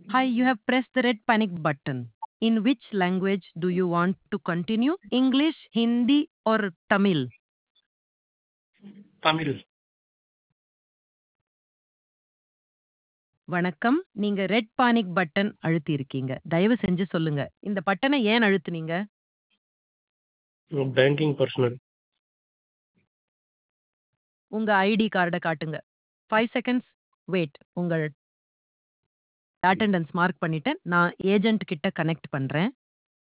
Hi, you have pressed the red panic button. In which language do you want to continue? English, Hindi, or Tamil? Tamil வணக்கம் நீங்க red panic button அழுத்தி இருக்கீங்க தயவு செஞ்சு சொல்லுங்க இந்த பட்டனை ஏன் அழுத்துனீங்க பேங்கிங் பர்சனல் உங்க ஐடி கார்டை காட்டுங்க ஃபைவ் செகண்ட்ஸ் வெயிட் உங்கள் அட்டெண்டன்ஸ் மார்க் பண்ணிட்டேன் நான் ஏஜென்ட் கிட்ட கனெக்ட் பண்றேன்